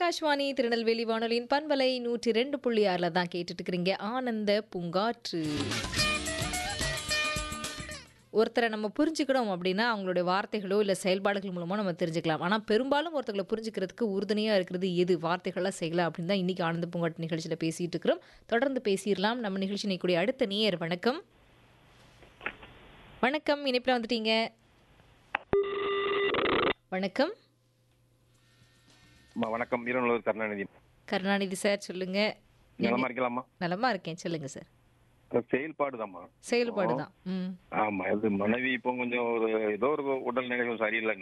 ஆகாஷ்வாணி திருநெல்வேலி வானொலியின் பண்பலை நூற்றி ரெண்டு புள்ளி ஆறில் தான் கேட்டுட்டு இருக்கிறீங்க ஆனந்த பூங்காற்று ஒருத்தரை நம்ம புரிஞ்சுக்கணும் அப்படின்னா அவங்களுடைய வார்த்தைகளோ இல்லை செயல்பாடுகள் மூலமோ நம்ம தெரிஞ்சுக்கலாம் ஆனால் பெரும்பாலும் ஒருத்தர்களை புரிஞ்சுக்கிறதுக்கு உறுதுணையாக இருக்கிறது எது வார்த்தைகளாக செய்யலாம் அப்படின்னு தான் இன்றைக்கி ஆனந்த பூங்காட்டு நிகழ்ச்சியில் பேசிகிட்டு இருக்கிறோம் தொடர்ந்து பேசிடலாம் நம்ம நிகழ்ச்சி நிற்கக்கூடிய அடுத்த நேயர் வணக்கம் வணக்கம் இணைப்பில் வந்துட்டீங்க வணக்கம் அம்மா, வணக்கம் ஈரோடு கருணாநிதி கருணாநிதி சார் சொல்லுங்க நலமா இருக்கலாமா நலமா இருக்கேன் சொல்லுங்க சார் செயல்பாடு தாம்மா செயல்பாடு தான் ம் ஆமா இது மனைவி இப்போ கொஞ்சம் ஒரு ஏதோ ஒரு உடல் நிலை கொஞ்சம் சரியில்லை